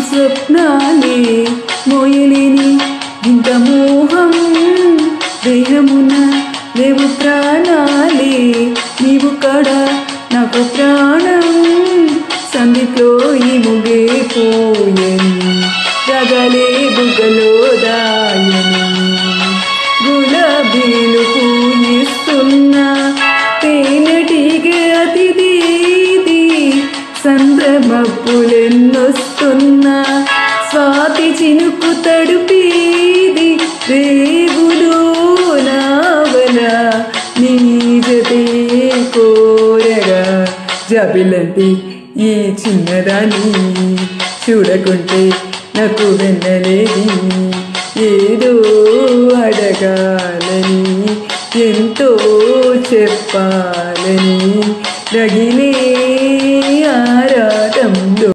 స్వప్నాలే మోయలేని ఇంత మోహం దేహమున లేవు ప్రాణాలే నీవు కడ నాకు ప్రాణం సందితో ఈ ముగే పోయని రగలే బుగలో దాయని గులాబీలు పూయిస్తున్నా తేనెటిగే అతిథిది సంద్రమప్పులెన్నొస్తున్నా స్వాతి చినుకు తడుపీది రేగులు నావల నీజతే కోరగా జాబిలంటే ఈ చిన్నదాన్ని చూడకుంటే నాకు వెన్నలేది ఏదో అడగాలని ఎంతో చెప్పాలని రగిలే ఆరాటంలో